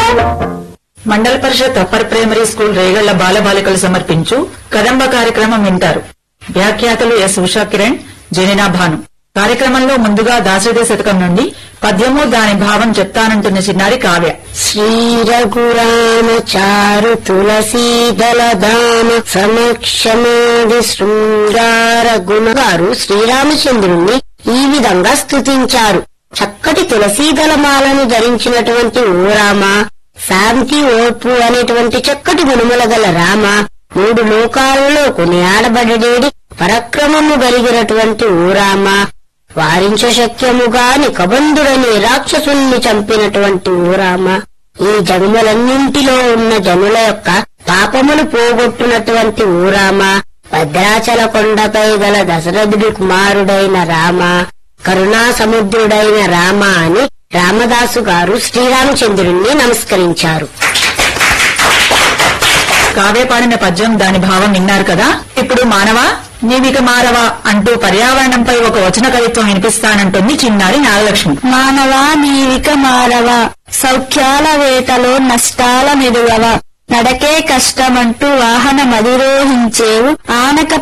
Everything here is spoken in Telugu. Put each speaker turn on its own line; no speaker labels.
మండల Parishad upper primary school Regalla బాలబాలికలు సమర్పించు కదంబ కార్యక్రమం వింటారు వ్యాఖ్యాతలు ఎస్ ఉషా కిరణ్ జనినా భాను కార్యక్రమంలో ముందుగా దాసరి శతకం నుండి పద్యము దాని భావం చెప్తానంటున్న చిన్నారి కావ్య
శ్రీరఘురామ చారు తులసీదల దామ సమక్షమేది శృంగార గుణగారు శ్రీరామచంద్రుణ్ణి ఈ విధంగా స్తుతించారు చక్కటి తులసీదళమాలను ధరించినటువంటి ఓ రామ శాంతి ఓర్పు అనేటువంటి చక్కటి గుణముల గల రామ మూడు లోకాలలో కొనియాడబడేడి పరక్రమము కలిగినటువంటి ఓ రామ వారించ శక్యముగాని కబంధుడని రాక్షసుల్ని చంపినటువంటి ఓ రామ ఈ జన్మలన్నింటిలో ఉన్న జనుల యొక్క పాపములు పోగొట్టునటువంటి ఓ రామ భద్రాచల కొండపై గల దశరథుడి కుమారుడైన రామ కరుణా సముద్రుడైన రామ అని రామదాసు గారు శ్రీరామచంద్రుణ్ణి నమస్కరించారు
కావ్య పాడిన పద్యం దాని భావం విన్నారు కదా ఇప్పుడు మానవా నీవిక మారవా అంటూ పర్యావరణంపై ఒక వచన కవిత్వం వినిపిస్తానంటుంది చిన్నారి నాగలక్ష్మి
మానవా నీవిక మారవ సౌఖ్యాల వేటలో నష్టాల మెదుగవ నడకే కష్టమంటూ వాహనమధిరోహించేవు ఆనక